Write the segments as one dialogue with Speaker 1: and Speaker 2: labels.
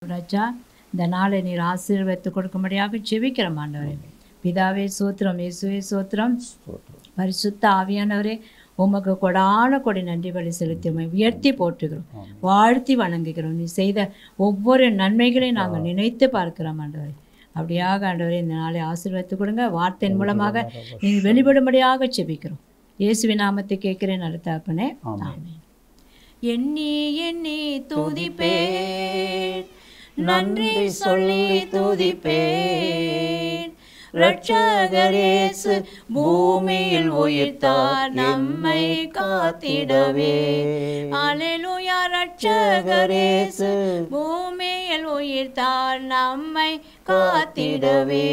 Speaker 1: ராஜா இந்த நாளை நீர் ஆசீர்வதித்து கொடுக்கும்படியாக ஜெபிக்கிறோம் ஆண்டவரே பிதாவே சோத்திரம் இயேசுவே சோத்திரம் பரிசுத்த ஆவியானவரே உமக்கு கொடான கொடி நன்றி பலி செலுத்தி உம்மை உயர்த்தி போற்றுகிறோம் வாழ்த்தி வணங்குகிறோம் நீ செய்த ஒவ்வொரு நன்மைகளையும் நாங்கள் நினைத்து பார்க்கிறோம் ஆண்டவரே அப்படியாக ஆண்டவரே இந்த நாளை ஆசீர்வதித்து கொடுங்க வார்த்தையின் மூலமாக நீங்கள் வெளிப்படும்படியாக செபிக்கிறோம் இயேசுவின் நாமத்தை கேட்கிறேன் நடத்தாப்பனே ஆமென் எண்ணி எண்ணி துதிப்பேன் நன்றி சொல்லி துதிப்பேன் ரட்சகரேசு பூமியில் உயிர்த்தார் நம்மை காத்திடவே அலையிலுயா ரட்சகரேசு பூமியில் உயிர்த்தார் நம்மை காத்திடவே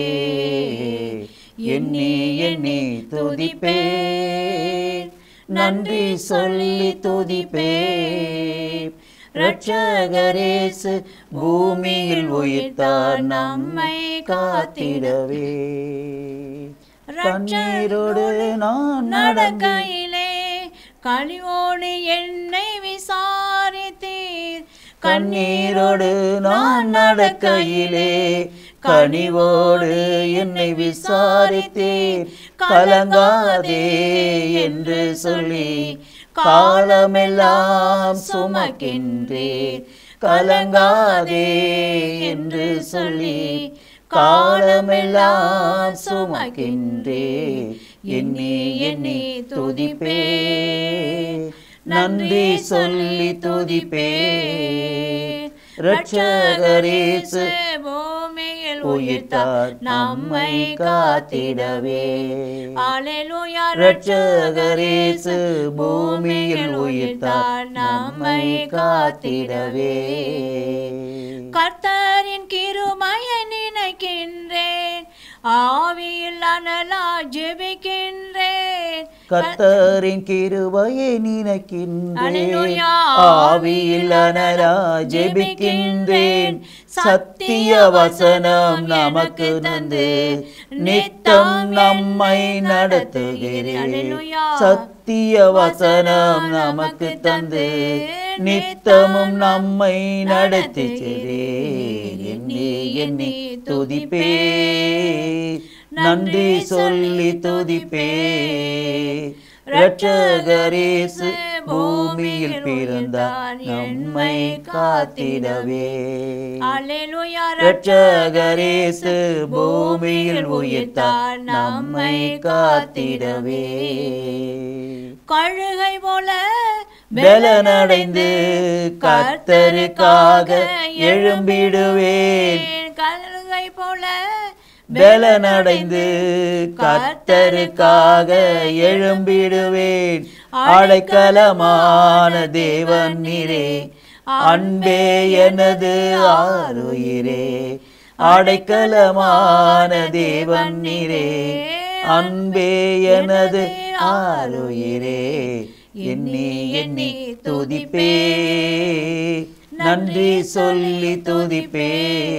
Speaker 1: எண்ணி எண்ணி துதிப்பேன் நன்றி சொல்லி துதிப்பேன் ரட்சகரேசு பூமியில் உயிர்த்தார் நம்மை காத்திடவே
Speaker 2: கண்ணீரோடு நான்
Speaker 1: நடக்கையிலே கழிவோடு என்னை விசாரித்தீர்
Speaker 2: கண்ணீரோடு நான் நடக்கையிலே கனிவோடு என்னை விசாரித்தேன் கலங்காதே என்று சொல்லி காலமெல்லாம் சுமக்கின்றேன் கலங்காதே என்று சொல்லி காலமெல்லாம் சுமக்கின்றேன் எண்ணி எண்ணி துதிப்பே நன்றி சொல்லி துதிப்பே ரட்சகரேசு
Speaker 1: பூமியில்
Speaker 2: உயிர்த்தார் நம்மை காத்திடவே
Speaker 1: அலையிலுயா
Speaker 2: ரட்சகரேசு பூமியில் உயிர்த்தார் நம்மை காத்திடவே
Speaker 1: கர்த்தரின் கிருமையை நினைக்கின்றேன் ஆவியில் அனலா ஜெபிக்கின்றேன்
Speaker 2: கர்த்தரின் கிருபையை நினைக்கின்றேன்
Speaker 1: அல்லேலூயா.
Speaker 2: ஆவியில் அனலா ஜெபிக்கின்றேன் சத்திய வசனம் நமக்கு தந்து நித்தம் நம்மை நடத்துகிறேன்
Speaker 1: அல்லேலூயா.
Speaker 2: சத்திய வசனம் நமக்கு தந்து நித்தமும் நம்மை நடத்துகிறேன் எண்ணி எண்ணி துதிப்பே நன்றி சொல்லி துதிப்பே ரட்சகரேசு பூமியில் பிறந்தார் நம்மை காத்திடவே
Speaker 1: அல்லேலூயா
Speaker 2: ரட்சகரேசு பூமியில் உயிர்த்தார் நம்மை காத்திடவே
Speaker 1: கழுகை போல
Speaker 2: பலனடைந்து கர்த்தருக்காக எழும்பிடுவேன்
Speaker 1: கழுகை போல
Speaker 2: பலனடைந்து கர்த்தருக்காக எழும்பிடுவேன் அடைக்கலமான தேவன் நீரே அன்பே எனது ஆருயிரே அடைக்கலமான தேவன் நீரே அன்பே எனது ஆருயிரே எண்ணி எண்ணி துதிப்பே நன்றி சொல்லி துதிப்பே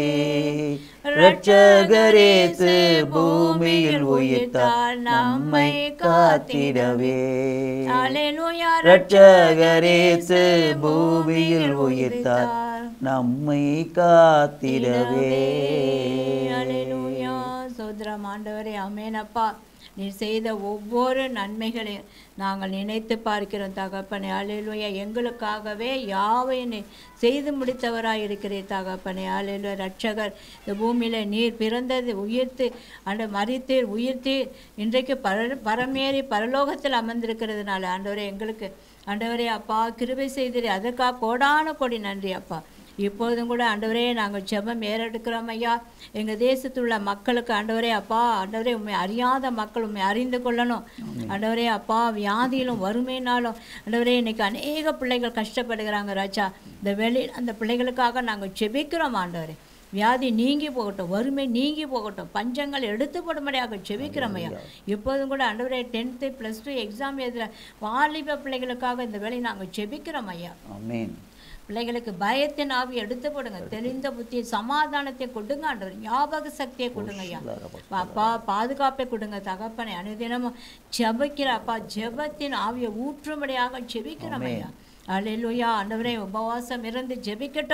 Speaker 2: ரட்சகரேசு பூமியில் உயிர்த்தார் நம்மை காத்திடவே
Speaker 1: அல்லேலூயா
Speaker 2: ரட்சகரேசு பூமியில் உயிர்த்தார் நம்மை காத்திடவே
Speaker 1: அல்லேலூயா சோதரம் ஆண்டவரே அமேனப்பா நீர் செய்த ஒவ்வொரு நன்மைகளையும் நாங்கள் நினைத்து பார்க்கிறோம் தகப்பனே அலையிலுயா எங்களுக்காகவே யாவையும் நீர் செய்து முடித்தவராய் இருக்கிறீர் தகப்பனே அலையிலுயா ரட்சகர் இந்த பூமியில் நீர் பிறந்தது உயிர்த்து அந்த மறித்தீர் உயிர்த்தீர் இன்றைக்கு பர பரமேறி பரலோகத்தில் அமர்ந்திருக்கிறதுனால ஆண்டவரே எங்களுக்கு ஆண்டவரே அப்பா கிருபை செய்தீர் அதற்காக கோடான கோடி நன்றி அப்பா இப்பொழுதும் கூட ஆண்டவரே நாங்கள் ஜெபம் ஏறெடுக்கிறோம் ஐயா எங்கள் தேசத்தில் உள்ள மக்களுக்கு ஆண்டவரே அப்பா ஆண்டவரே உண்மை அறியாத மக்கள் உண்மை அறிந்து கொள்ளணும் ஆண்டவரே அப்பா வியாதியிலும் வறுமையினாலும் ஆண்டவரே இன்னைக்கு அநேக பிள்ளைகள் கஷ்டப்படுகிறாங்க ராஜா இந்த வெளி அந்த பிள்ளைகளுக்காக நாங்கள் ஜெபிக்கிறோம் ஆண்டவரே வியாதி நீங்கி போகட்டும் வறுமை நீங்கி போகட்டும் பஞ்சங்கள் எடுத்து போடும்படியாக செபிக்கிறோம் ஐயா இப்போதும் கூட ஆண்டவரே டென்த்து ப்ளஸ் டூ எக்ஸாம் எழுதுகிற வாலிப பிள்ளைகளுக்காக இந்த வேலையை நாங்கள் செபிக்கிறோம் ஐயா
Speaker 2: ஆமென்
Speaker 1: பிள்ளைகளுக்கு பயத்தின் ஆவி எடுத்து போடுங்க தெளிந்த புத்தியை சமாதானத்தை கொடுங்க ஆண்டவர் ஞாபக சக்தியை கொடுங்க ஐயா அப்பா பாதுகாப்பை கொடுங்க தகப்பனை அனுதினமும் ஜெபிக்கிற அப்பா ஜெபத்தின் ஆவியை ஊற்றும்படியாக ஜெபிக்கிறோம் ஐயா அல்லேலூயா ஆண்டவரே உபவாசம் இருந்து ஜெபிக்கட்டும்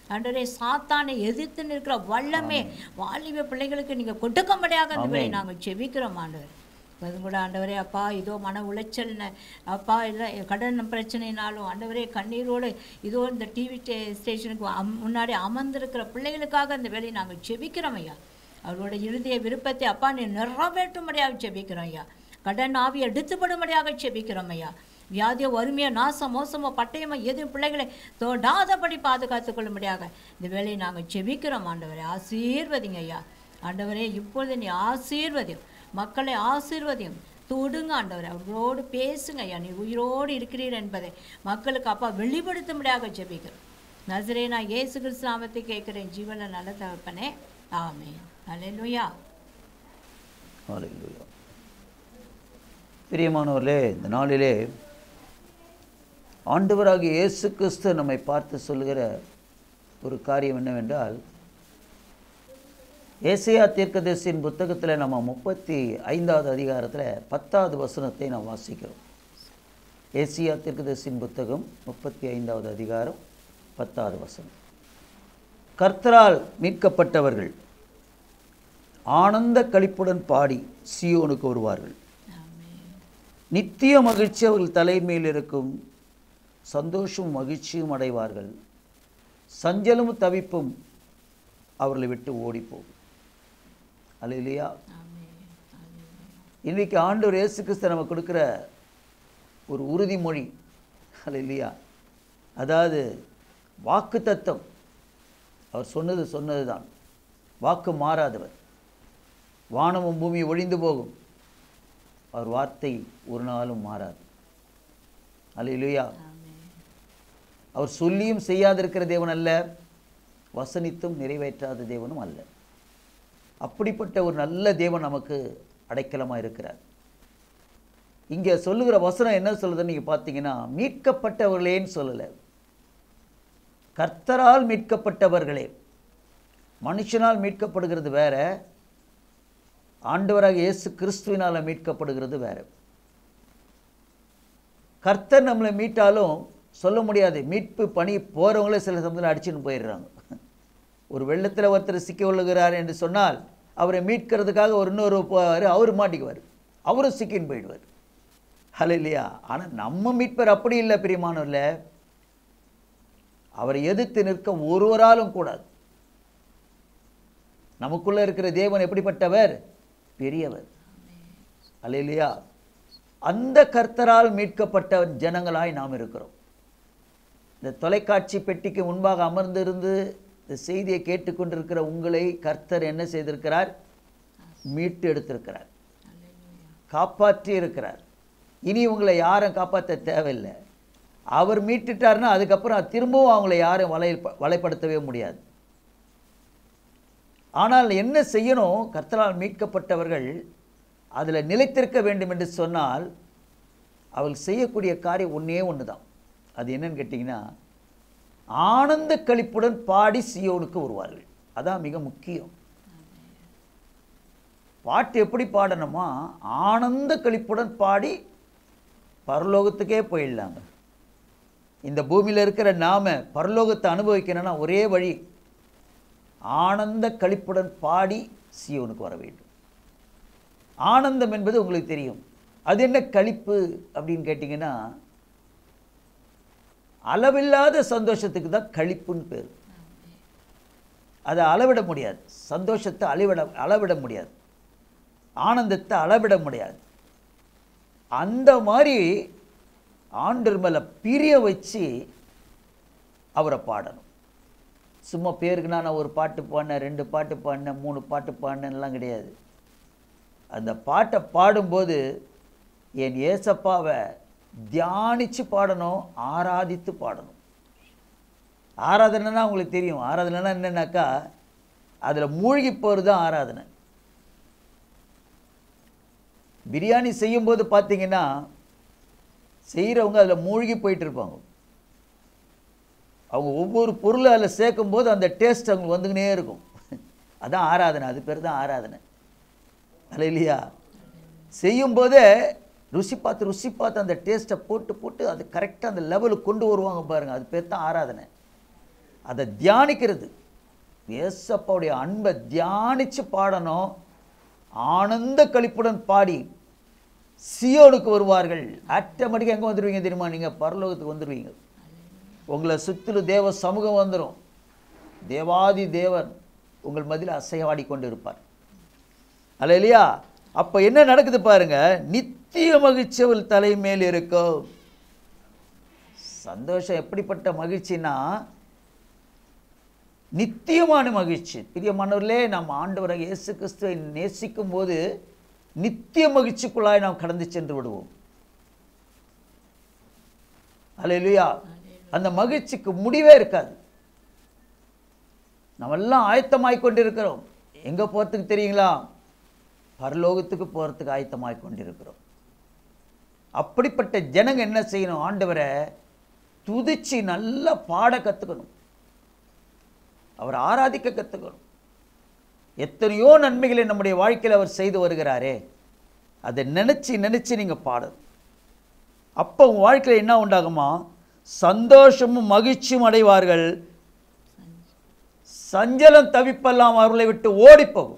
Speaker 1: ஆண்டவரே சாத்தானை எதிர்த்து நிற்கிற வல்லமே வாலிப பிள்ளைகளுக்கு நீங்கள் கொடுக்கும்படியாக அந்த வேலை நாங்கள் செபிக்கிறோம் ஆண்டவர் அது கூட ஆண்டவரே அப்பா இதோ மன உளைச்சல்னு அப்பா இல்லை கடன் பிரச்சனைனாலும் ஆண்டவரே கண்ணீரோடு இதோ இந்த டிவி ஸ்டேஷனுக்கு அம் முன்னாடி அமர்ந்திருக்கிற பிள்ளைகளுக்காக அந்த வேலையை நாங்கள் செபிக்கிறோம் ஐயா அவரோட இறுதிய விருப்பத்தை அப்பா நீ நிறைவேற்றும்படியாக செபிக்கிறோம் ஐயா கடன் ஆவி எடுத்துப்படும்படியாக செபிக்கிறோம் ஐயா வியாதியோ வறுமையோ நாசம் மோசமோ பட்டயமோ எதுவும் பிள்ளைகளை தொடாதபடி பாதுகாத்துக் கொள்ளும்படியாக இந்த வேலையை நாங்கள் செபிக்கிறோம் ஆண்டவரே ஆசீர்வதிங்க ஐயா ஆண்டவரே இப்பொழுது நீ ஆசீர்வதியும் மக்களை ஆசீர்வதியும் தொடுங்க ஆண்டவரே அவர்களோடு பேசுங்க ஐயா நீ உயிரோடு இருக்கிறீர் என்பதை மக்களுக்கு அப்பா வெளிப்படுத்தும்படியாக ஜெபிக்கிறோம் நசரே நான் இயேசு கிறிஸ்து நாமத்தை கேட்குறேன் ஜீவன நல்ல தகப்பனே ஆமே அல்லேலூயா
Speaker 2: ஹalleluya பிரியமானவர்களே இந்த நாளிலே ஆண்டவராகிய இயேசு கிறிஸ்து நம்மை பார்த்து சொல்லுகிற ஒரு காரியம் என்னவென்றால் ஏசியா தீர்க்கதரிசியின் புத்தகத்தில் நம்ம முப்பத்தி ஐந்தாவது அதிகாரத்தில் பத்தாவது வசனத்தை நாம் வாசிக்கிறோம் ஏசியா தீர்க்கதரிசியின் புத்தகம் முப்பத்தி ஐந்தாவது அதிகாரம் பத்தாவது வசனம் கர்த்தரால் மீட்கப்பட்டவர்கள் ஆனந்த களிப்புடன் பாடி சியோனுக்கு வருவார்கள் நித்திய மகிழ்ச்சி அவர்கள் தலைமையில் இருக்கும் சந்தோஷமும் மகிழ்ச்சியும் அடைவார்கள் சஞ்சலமும் தவிப்பும் அவர்களை விட்டு ஓடிப்போகும் அல்ல இல்லையா இன்றைக்கு ஆண்டவர் இயேசு கிறிஸ்து நமக்கு கொடுக்குற ஒரு உறுதிமொழி அல்ல இல்லையா அதாவது வாக்கு தத்தம் அவர் சொன்னது சொன்னது தான் வாக்கு மாறாதவர் வானமும் பூமி ஒழிந்து போகும் அவர் வார்த்தை ஒரு நாளும் மாறாது அல்லேலூயா அவர் சொல்லியும் செய்யாதிருக்கிற தேவன் அல்ல வசனித்தும் நிறைவேற்றாத தேவனும் அல்ல அப்படிப்பட்ட ஒரு நல்ல தேவன் நமக்கு அடைக்கலமாக இருக்கிறார் இங்கே சொல்லுகிற வசனம் என்ன சொல்லுதுன்னு நீங்கள் பார்த்தீங்கன்னா மீட்கப்பட்டவர்களேன்னு சொல்லலை கர்த்தரால் மீட்கப்பட்டவர்களே மனுஷனால் மீட்கப்படுகிறது வேற ஆண்டவராக இயேசு கிறிஸ்துவினால் மீட்கப்படுகிறது வேற கர்த்தர் நம்மளை மீட்டாலும் சொல்ல முடியாது மீட்பு பணி போகிறவங்களே சில சமயத்தில் அடிச்சுன்னு போயிடுறாங்க ஒரு வெள்ளத்தில் ஒருத்தர் சிக்க விழுகிறார் என்று சொன்னால் அவரை மீட்கிறதுக்காக ஒரு இன்னொரு போவார் அவர் மாட்டிக்குவார் அவரும் சிக்கின்னு போயிடுவார் ஹலோ இல்லையா ஆனால் நம்ம மீட்பர் அப்படி இல்லை பிரியமானவர்ல அவரை எதிர்த்து நிற்க ஒருவராலும் கூடாது நமக்குள்ள இருக்கிற தேவன் எப்படிப்பட்டவர் பெரியவர் அல்லையா அந்த கர்த்தரால் மீட்கப்பட்ட ஜனங்களாய் நாம் இருக்கிறோம் இந்த தொலைக்காட்சி பெட்டிக்கு முன்பாக அமர்ந்திருந்து இந்த செய்தியை கேட்டுக்கொண்டிருக்கிற உங்களை கர்த்தர் என்ன செய்திருக்கிறார் மீட்டு எடுத்திருக்கிறார் காப்பாற்றி இருக்கிறார் இனி உங்களை யாரும் காப்பாற்ற தேவையில்லை அவர் மீட்டுட்டார்னா அதுக்கப்புறம் திரும்பவும் அவங்கள யாரும் வலை வலைப்படுத்தவே முடியாது ஆனால் என்ன செய்யணும் கர்த்தரால் மீட்கப்பட்டவர்கள் அதில் நிலைத்திருக்க வேண்டும் என்று சொன்னால் அவள் செய்யக்கூடிய காரியம் ஒன்றே ஒன்று தான் அது என்னன்னு கேட்டிங்கன்னா ஆனந்த களிப்புடன் பாடி சியோனுக்கு வருவார்கள் அதான் மிக முக்கியம் பாட்டு எப்படி பாடணுமா ஆனந்த களிப்புடன் பாடி பரலோகத்துக்கே போயிடலாங்க இந்த பூமியில் இருக்கிற நாம பரலோகத்தை அனுபவிக்கணும்னா ஒரே வழி ஆனந்த களிப்புடன் பாடி சியோனுக்கு வர வேண்டும் ஆனந்தம் என்பது உங்களுக்கு தெரியும் அது என்ன களிப்பு அப்படின்னு கேட்டிங்கன்னா அளவில்லாத சந்தோஷத்துக்கு தான் களிப்புன்னு பேர் அதை அளவிட முடியாது சந்தோஷத்தை அளவிட அளவிட முடியாது ஆனந்தத்தை அளவிட முடியாது அந்த மாதிரி ஆண்டர் மேலே பிரிய வச்சு அவரை பாடணும் சும்மா பேருக்கு நான் ஒரு பாட்டு பாடினேன் ரெண்டு பாட்டு பாடினேன் மூணு பாட்டு பாடினேன்லாம் கிடையாது அந்த பாட்டை பாடும்போது என் ஏசப்பாவை தியானித்து பாடணும் ஆராதித்து பாடணும் ஆராதனைனா உங்களுக்கு தெரியும் ஆராதனைனா என்னன்னாக்கா அதில் மூழ்கி போகிறது தான் ஆராதனை பிரியாணி செய்யும்போது பார்த்தீங்கன்னா செய்கிறவங்க அதில் மூழ்கி போயிட்டு இருப்பாங்க அவங்க ஒவ்வொரு பொருளை அதில் சேர்க்கும்போது அந்த டேஸ்ட் அவங்களுக்கு வந்துக்கினே இருக்கும் அதான் ஆராதனை அது பேர் தான் ஆராதனை அல்ல இல்லையா செய்யும்போதே ருசி பார்த்து ருசி பார்த்து அந்த டேஸ்ட்டை போட்டு போட்டு அது கரெக்டாக அந்த லெவலுக்கு கொண்டு வருவாங்க பாருங்கள் அது பேர் தான் ஆராதனை அதை தியானிக்கிறது ஏசப்பாவுடைய அன்பை தியானித்து பாடணும் ஆனந்த களிப்புடன் பாடி சியோனுக்கு வருவார்கள் ஆட்டோமேட்டிக்காக எங்கே வந்துடுவீங்க தெரியுமா நீங்கள் பரலோகத்துக்கு வந்துடுவீங்க உங்களை சுற்றிலும் தேவ சமூகம் வந்துடும் தேவாதி தேவன் உங்கள் மதியில் அசைவாடி கொண்டு இருப்பார் அல்ல இல்லையா அப்போ என்ன நடக்குது பாருங்க நித்திய மகிழ்ச்சி அவள் தலை மேல் இருக்கும் சந்தோஷம் எப்படிப்பட்ட மகிழ்ச்சினா நித்தியமான மகிழ்ச்சி பிரியமானவர்களே நாம் ஆண்டவராக இயேசு கிறிஸ்துவை நேசிக்கும் போது நித்திய மகிழ்ச்சிக்குள்ளாய் நாம் கடந்து சென்று விடுவோம் அல்லேலூயா அந்த மகிழ்ச்சிக்கு முடிவே இருக்காது நம்ம எல்லாம் ஆயத்தமாய் கொண்டிருக்கிறோம் எங்க போறதுக்கு தெரியுங்களா பரலோகத்துக்கு போறதுக்கு ஆயத்தமாய் கொண்டிருக்கிறோம் அப்படிப்பட்ட ஜனங்க என்ன செய்யணும் ஆண்டவரை துதிச்சு நல்லா பாட கத்துக்கணும் அவர் ஆராதிக்க கத்துக்கணும் எத்தனையோ நன்மைகளை நம்முடைய வாழ்க்கையில் அவர் செய்து வருகிறாரே அதை நினைச்சு நினைச்சு நீங்க பாடணும் அப்போ உங்க வாழ்க்கையில் என்ன உண்டாகுமா சந்தோஷமும் மகிழ்ச்சியும் அடைவார்கள் சஞ்சலம் தவிப்பெல்லாம் அவர்களை விட்டு ஓடிப்போகும்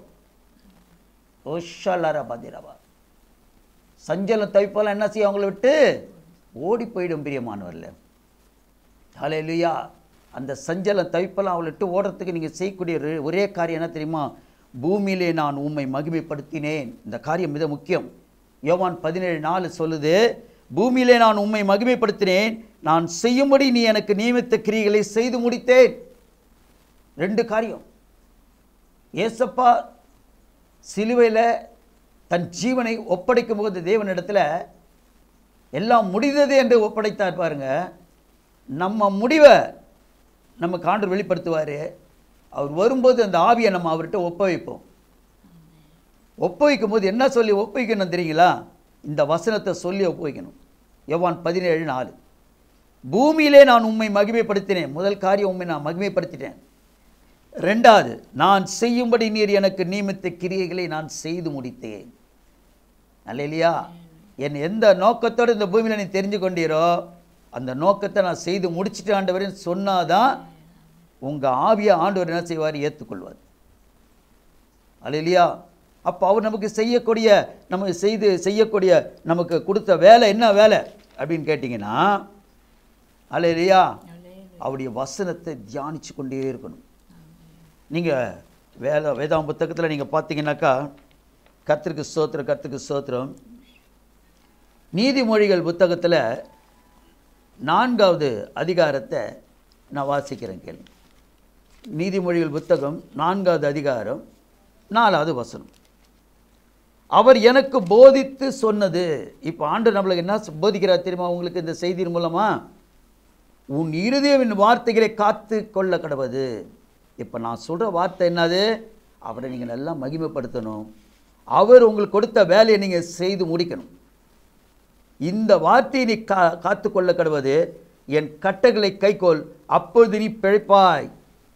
Speaker 2: ஓஷலர பதிரவா சஞ்சலம் தவிப்பெல்லாம் என்ன செய்யும் அவங்களை விட்டு ஓடி போயிடும் பிரியமானவர்ல ஹalleluya அந்த சஞ்சலம் தவிப்பெல்லாம் அவளை விட்டு ஓடுறதுக்கு நீங்கள் செய்யக்கூடிய ஒரே- ஒரே காரியம் என்ன தெரியுமா பூமியிலே நான் உம்மை மகிமைப்படுத்தினேன் இந்த காரியம் மிக முக்கியம் யோவான் பதினேழு நாலு சொல்லுது பூமியிலே நான் உம்மை மகிமைப்படுத்தினேன் நான் செய்யும்படி நீ எனக்கு நியமித்த கிரிகளை செய்து முடித்தேன் ரெண்டு காரியம் ஏசப்பா சிலுவையில் தன் ஜீவனை ஒப்படைக்கும் போது தேவனிடத்தில் எல்லாம் முடிந்தது என்று ஒப்படைத்தார் பாருங்க நம்ம முடிவை நம்ம காண்டர் வெளிப்படுத்துவார் அவர் வரும்போது அந்த ஆவியை நம்ம அவர்கிட்ட ஒப்பவிப்போம் ஒப்புவிக்கும் போது என்ன சொல்லி ஒப்புவிக்கணும் தெரியுங்களா இந்த வசனத்தை சொல்லி ஒப்புவிக்கணும் யோவான் பதினேழு நாலு பூமியிலே நான் உம்மை மகிமைப்படுத்தினேன் முதல் காரியம் உம்மை நான் மகிமைப்படுத்திட்டேன் ரெண்டாவது நான் செய்யும்படி நீர் எனக்கு நியமித்த கிரியைகளை நான் செய்து முடித்தேன் அல்லையா என் எந்த நோக்கத்தோடு இந்த பூமியில் நீ தெரிஞ்சு கொண்டீரோ அந்த நோக்கத்தை நான் செய்து முடிச்சிட்டு ஆண்டவரேன்னு சொன்னாதான் உங்கள் ஆவியை ஆண்டவர் என்ன செய்வார் ஏற்றுக்கொள்வார் அல்லையா அப்போ அவர் நமக்கு செய்யக்கூடிய நமக்கு செய்து செய்யக்கூடிய நமக்கு கொடுத்த வேலை என்ன வேலை அப்படின்னு கேட்டிங்கன்னா அல்லையா அவருடைய வசனத்தை தியானித்து கொண்டே இருக்கணும் நீங்கள் வேத வேதாம் புத்தகத்தில் நீங்கள் பார்த்தீங்கன்னாக்கா கர்த்தருக்கு ஸ்தோத்திரம் கர்த்தருக்கு ஸ்தோத்திரம் நீதிமொழிகள் புத்தகத்தில் நான்காவது அதிகாரத்தை நான் வாசிக்கிறேன் கேள்வி நீதிமொழிகள் புத்தகம் நான்காவது அதிகாரம் நாலாவது வசனம் அவர் எனக்கு போதித்து சொன்னது இப்போ ஆண்டு நம்மளுக்கு என்ன போதிக்கிறார் தெரியுமா உங்களுக்கு இந்த செய்தியின் மூலமா உன் இருதயவின் வார்த்தைகளை காத்து கொள்ள கடவுது இப்போ நான் சொல்கிற வார்த்தை என்னது அவரை நீங்கள் நல்லா மகிமைப்படுத்தணும் அவர் உங்களுக்கு கொடுத்த வேலையை நீங்கள் செய்து முடிக்கணும் இந்த வார்த்தையை நீ கா காத்து கொள்ள கடவுது என் கட்டளை கைக்கோள் அப்பொழுது நீ பிழைப்பாய்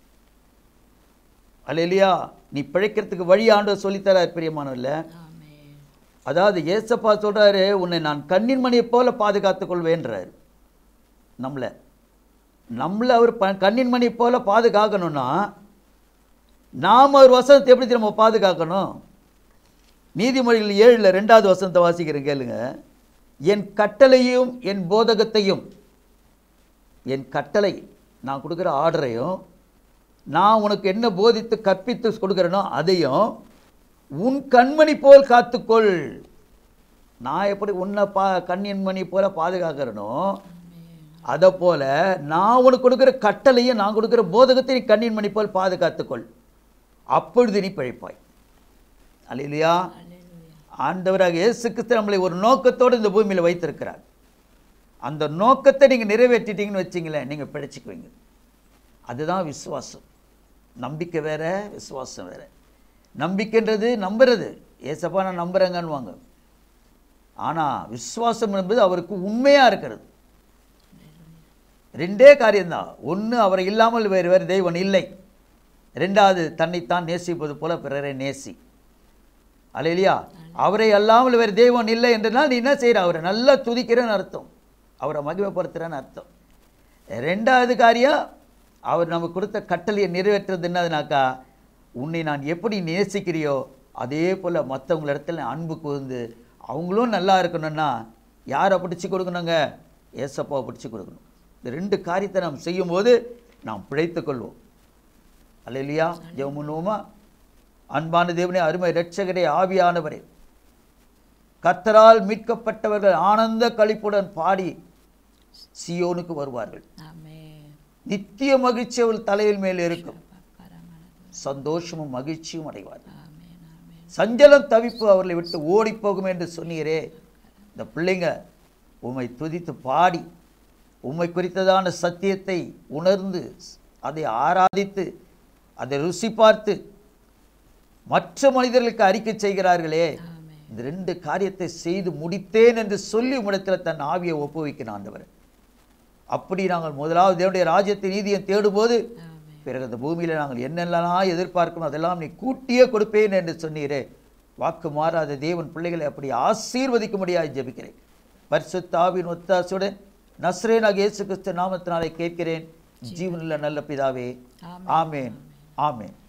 Speaker 2: அல்லையா நீ பிழைக்கிறதுக்கு வழி ஆண்டவர் சொல்லித்தரார் பிரியமானவர்ல
Speaker 1: ஆமென்
Speaker 2: அதாவது ஏசப்பா சொல்றாரு உன்னை நான் கண்ணின் மணியைப் போல பாதுகாத்துக் கொள்வேன்றார் நம்மளை நம்மளை அவர் ப கண்ணின் மணியைப் போல பாதுகாக்கணும்னா நாம் அவர் வசனத்தை எப்படி நம்ம பாதுகாக்கணும் நீதிமொழிகள் ஏழில் ரெண்டாவது வசனத்தை வாசிக்கிறேன் கேளுங்க என் கட்டளையும் என் போதகத்தையும் என் கட்டளை நான் கொடுக்குற ஆர்டரையும் நான் உனக்கு என்ன போதித்து கற்பித்து கொடுக்குறேனோ அதையும் உன் கண்மணி போல் காத்துக்கொள் நான் எப்படி உன்னை பா கண்ணின் மணி போல பாதுகாக்கிறேனோ அதை போல நான் உனக்கு கொடுக்குற கட்டளையும் நான் கொடுக்குற போதகத்தை நீ கண்ணின் மணி போல் பாதுகாத்துக்கொள் அப்பொழுது நீ பிழைப்பாய் அல்லையா ஆண்டவராக இயேசு கிறிஸ்து நம்மளை ஒரு நோக்கத்தோடு இந்த பூமியில் வைத்திருக்கிறார் அந்த நோக்கத்தை நீங்கள் நிறைவேற்றிட்டீங்கன்னு வச்சிங்களேன் நீங்கள் பிழைச்சிக்குவீங்க அதுதான் விசுவாசம் நம்பிக்கை வேற விசுவாசம் வேற நம்பிக்கைன்றது நம்புறது ஏசப்பா நான் நம்புறேங்கன்னுவாங்க ஆனால் விசுவாசம் என்பது அவருக்கு உண்மையாக இருக்கிறது ரெண்டே காரியம்தான் ஒன்று அவரை இல்லாமல் வேறு வேறு தெய்வன் இல்லை ரெண்டாவது தன்னைத்தான் நேசிப்பது போல பிறரை நேசி அல்லையா அவரை அல்லாமல் வேறு தெய்வம் இல்லை என்றனால் நீ என்ன செய்கிற அவரை நல்லா துதிக்கிறேன்னு அர்த்தம் அவரை மகிமைப்படுத்துகிறேன்னு அர்த்தம் ரெண்டாவது காரியம் அவர் நமக்கு கொடுத்த கட்டளையை நிறைவேற்றுறது என்னதுனாக்கா உன்னை நான் எப்படி நேசிக்கிறியோ அதே போல் மற்றவங்கள இடத்துல அன்பு கூர்ந்து அவங்களும் நல்லா இருக்கணும்னா யாரை பிடிச்சி கொடுக்கணுங்க ஏசப்பாவை பிடிச்சி கொடுக்கணும் இந்த ரெண்டு காரியத்தை நாம் செய்யும்போது நாம் பிழைத்துக் கொள்வோம் அல்லையா ஜெவமுனுமா அன்பான தேவனே அருமை இரட்சகரே ஆவியானவரே கர்த்தரால் மீட்கப்பட்டவர்கள் ஆனந்த களிப்புடன் பாடி சியோனுக்கு வருவார்கள்
Speaker 1: ஆமென்
Speaker 2: நித்திய மகிழ்ச்சி அவள் தலையில் மேல் இருக்கும் சந்தோஷமும் மகிழ்ச்சியும் அடைவார்கள்
Speaker 1: ஆமென் ஆமென்
Speaker 2: சஞ்சலம் தவிப்பு அவர்களை விட்டு ஓடி போகும் என்று சொன்னீரே இந்த பிள்ளைங்க உம்மை துதித்து பாடி உம்மை குறித்ததான சத்தியத்தை உணர்ந்து அதை ஆராதித்து அதை ருசி பார்த்து மற்ற மனிதர்களுக்கு அறிக்கை செய்கிறார்களே
Speaker 1: ஆமென்
Speaker 2: இந்த ரெண்டு காரியத்தை செய்து முடித்தேன் என்று சொல்லி உம்மிடத்தில் தன் ஆவியை ஒப்புவிக்கணும் ஆண்டவர் அப்படி நாங்கள் முதலாவது தேவனுடைய ராஜ்யத்தை நீதியை தேடும்போது
Speaker 1: ஆமென்
Speaker 2: பிறகு அந்த பூமியில் நாங்கள் என்னெல்லாம் எதிர்பார்க்கணும் அதெல்லாம் நீ கூட்டியே கொடுப்பேன் என்று சொன்னீரே வாக்கு மாறாத தேவன் பிள்ளைகளை அப்படி ஆசீர்வதிக்கும்படியாக ஜெபிக்கிறேன் பரிசுத்தாவின் ஒத்தாசுடன் நஸ்ரேனாக இயேசு கிறிஸ்து நாமத்தினாலே கேட்கிறேன் ஜீவனுள்ள நல்ல பிதாவே
Speaker 1: ஆமென்.
Speaker 2: ஆமேன் ஆமேன்